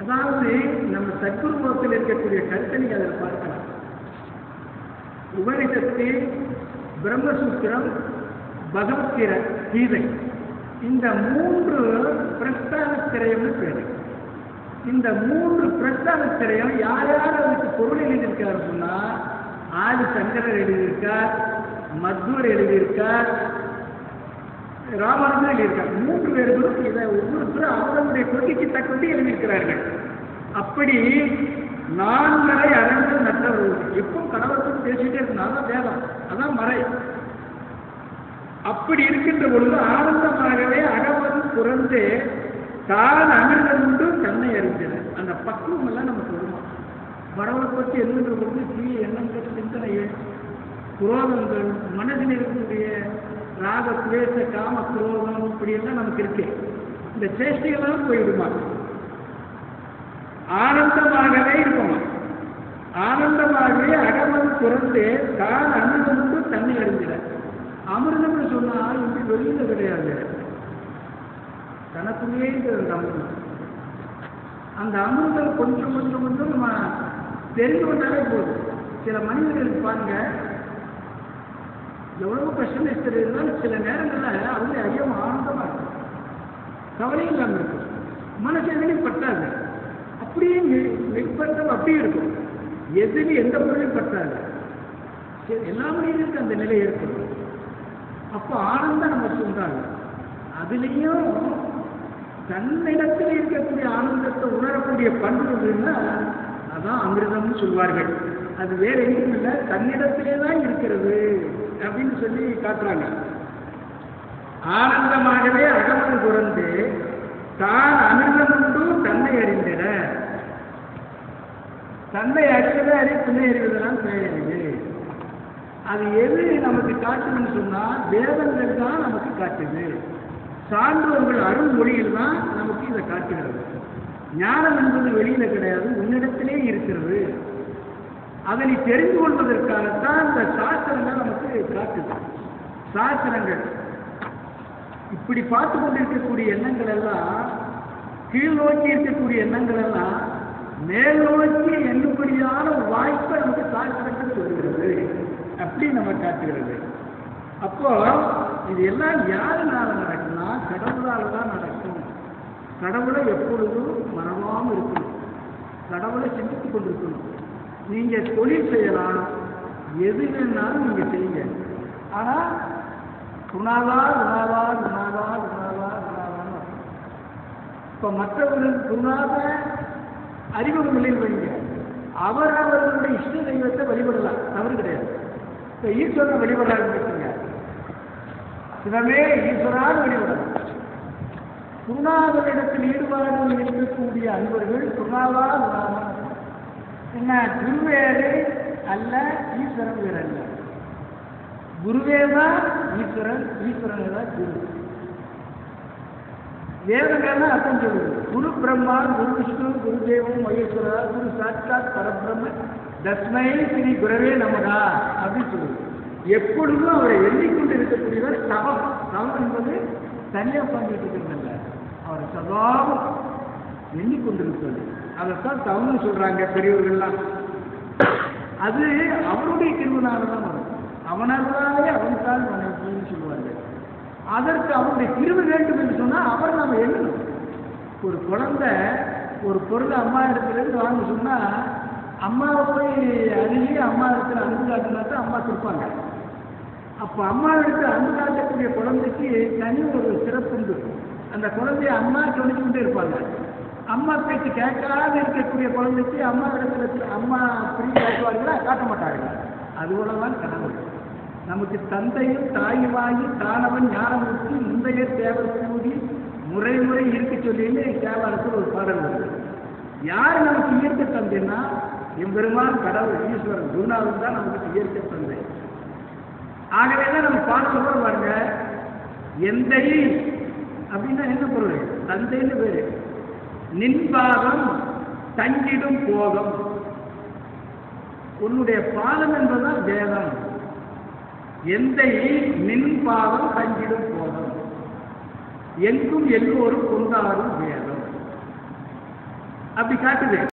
அதாவது நம்ம சத்குருமுகத்தில் இருக்கக்கூடிய கருத்தை நீங்க அதில் பார்க்கலாம் உபனிஷத்து பிரம்மசூத்திரம் பகவத்கீதை கீதை இந்த மூன்று பிரஸ்தான திரையம்னு பேரு இந்த மூன்று பிரஸ்தான திரையம் யார் யார் அதுக்கு பொருள் எழுதியிருக்காரு சொன்னா ஆதி சங்கரர் எழுதியிருக்கார் மத்வர் எழுதியிருக்கார் ராமானுஜன் எழுதியிருக்கார் மூன்று பேர்களும் இதை ஒவ்வொருத்தரும் அவர்களுடைய கொள்கைக்கு தக்கபடி எழுதியிருக்கிறார்கள் அப்படி நான் மறை அறங்கள் நற்றவர்கள் எப்பவும் கடவுளுக்கு பேசிட்டே இருக்கணும் அதான் வேதம் அதான் மறை அப்படி இருக்கின்ற பொழுது ஆனந்தமாகவே அகவன் புறந்து தான் அமிர்தம் உண்டு தன்னை அறிந்தது அந்த பக்குவம் எல்லாம் நமக்கு வருமா கடவுளை பற்றி எண்ணுகின்ற பொழுது தீய எண்ணங்கள் சிந்தனைகள் குரோதங்கள் மனதில் இருக்கக்கூடிய ராக துவேச காம குரோதம் இப்படி எல்லாம் நமக்கு இருக்கு இந்த சேஷ்டையெல்லாம் போயிடுமா ஆனந்தமாகவே இருக்குமா ஆனந்தமாகவே அகமன் துறந்து தான் அமிர்தம் தன்னை அறிஞ்சிட அமிர்தம்னு சொன்னா இப்படி வெளியில கிடையாது தனக்குள்ளே இருக்கிறது அந்த அமிர்தம் அந்த அமிர்தம் கொஞ்சம் கொஞ்சம் கொஞ்சம் நம்ம தெரிந்து கொண்டாலே போதும் சில மனிதர்களுக்கு பாருங்க எவ்வளவு கஷ்டம் இருந்தாலும் சில நேரங்கள்ல அவங்க ஐயம் ஆனந்தமா இருக்கும் கவலை இல்லாமல் இருக்கும் மனசு எதுலையும் பட்டாது அப்படியே நெற்பட்டம் அப்படியே இருக்கும் எதுலையும் எந்த பொருளையும் பட்டாது சரி, எல்லா மனிதனுக்கும் அந்த நிலை ஏற்படும் அப்போ ஆனந்தம் நமக்கு உண்டாகும் அதுலேயும் தன்னிடத்தில் இருக்கக்கூடிய ஆனந்தத்தை உணரக்கூடிய பண்புகள்னா அதான் அமிர்தம்னு சொல்வார்கள் அது வேற எங்கேயும் இல்லை தன்னிடத்திலே தான் இருக்கிறது அப்படின்னு சொல்லி காட்டுறாங்க ஆனந்தமாகவே அகமன் துறந்து தான் அமிர்தம் உண்டு தன்னை அறிந்திட தன்னை அறிவதை அறி துணை அறிவதெல்லாம் பேரறிவு அது எது நமக்கு காட்டுதுன்னு சொன்னா வேதங்கள் தான் நமக்கு காட்டுது சான்றோர்கள் அருள்மொழியில் தான் நமக்கு இதை காட்டுகிறது ஞானம் என்பது வெளியில கிடையாது உன்னிடத்திலே இருக்கிறது அதனை தெரிந்து கொள்வதற்காகத்தான் இந்த சாஸ்திரங்கள் நமக்கு காட்டுது சாஸ்திரங்கள் இப்படி பார்த்து கொண்டிருக்கக்கூடிய எண்ணங்கள் எல்லாம் கீழ் நோக்கி இருக்கக்கூடிய எண்ணங்கள் எல்லாம் மேல் நோக்கி எண்ணும்படியான வாய்ப்பை நமக்கு சாஸ்திரங்கள் சொல்கிறது அப்படி நம்ம காட்டுகிறது அப்போ இது எல்லாம் யாருனால நடக்கும்னா கடவுளால தான் நடக்கும் கடவுளை எப்பொழுதும் மறவாமல் இருக்கணும் கடவுளை சிந்தித்துக் கொண்டிருக்கணும் நீங்க தொழில் செய்யலாம் எது வேணாலும் நீங்க செய்யுங்க ஆனா குணாவா குணாவா குணாவா குணாவா குணாவான்னு இப்ப மற்றவர்களுக்கு குருநாத அறிமுகங்களில் வைங்க அவர் அவர்களுடைய இஷ்ட தெய்வத்தை வழிபடலாம் தவறு கிடையாது இப்ப ஈஸ்வரனை வழிபடலாம் வச்சுங்க சிவமே ஈஸ்வரான்னு வழிபடலாம் குருநாதரிடத்தில் ஈடுபாடு இருக்கக்கூடிய அன்பர்கள் குருநாதா குருநாதா என்ன குருவேறு அல்ல ஈஸ்வரன் வேறு அல்ல குருவே தான் ஈஸ்வரன் ஈஸ்வரன் தான் குரு வேதங்கள்னா அர்த்தம் சொல்லுது குரு பிரம்மா குரு விஷ்ணு குரு தேவம் மகேஸ்வரா குரு சாட்சாத் பரபிரம்ம தஸ்மை ஸ்ரீ குரவே நமதா அப்படின்னு சொல்லுது எப்பொழுதும் அவரை எண்ணிக்கொண்டு இருக்கக்கூடியவர் தவம் தவம் என்பது தனியாக உட்கார்ந்துட்டு இருக்கிறதில்ல அவரை சதாவும் எண்ணிக்கொண்டிருப்பது அதைத்தான் தவம்னு சொல்றாங்க பெரியவர்கள்லாம் அது அவருடைய திருவிழாவில் தான் வரும் அவனர்களாலே அவனுக்கால் வணங்கின்னு சொல்லுவார்கள் அதற்கு அவருடைய திருவு வேண்டும் என்று சொன்னால் அவர் நம்ம எண்ணணும் ஒரு குழந்தை ஒரு பொருள் அம்மா இடத்துலேருந்து வாங்க சொன்னால் அம்மாவை போய் அருகே அம்மா இடத்துல அன்பு காட்டினா தான் அம்மா கொடுப்பாங்க அப்போ அம்மா இடத்துல அன்பு காட்டக்கூடிய குழந்தைக்கு தனி ஒரு சிறப்பு உண்டு அந்த குழந்தைய அம்மா சொல்லிக் கொண்டே இருப்பாங்க அம்மா பேச்சு கேட்காத இருக்கக்கூடிய குழந்தைக்கு அம்மா இடத்துல அம்மா பிரி காட்டுவார்களா காட்ட மாட்டார்கள் அதுபோல தான் கடவுள் நமக்கு தந்தையும் தாயுமாகி தானவன் ஞானமூர்த்தி முந்தைய தேவர் கூடி முறை முறை இருக்க சொல்லின்னு தேவாரத்தில் ஒரு பாடல் வருது யார் நமக்கு இயற்கை தந்தைன்னா எம்பெருமான் கடவுள் ஈஸ்வரன் குருநாதன் தான் நமக்கு இயற்கை தந்தை ஆகவே தான் நம்ம பாடல் கூட பாருங்க எந்தை அப்படின்னா என்ன பொருள் தந்தைன்னு பேரு நின்பாகம் தங்கிடும் போகம் உன்னுடைய பாதம் என்பதுதான் வேதம் எந்தை நின் பாதம் தங்கிடும் போகம் எங்கும் எல்லோரும் கொண்டாடும் வேதம் அப்படி காட்டுது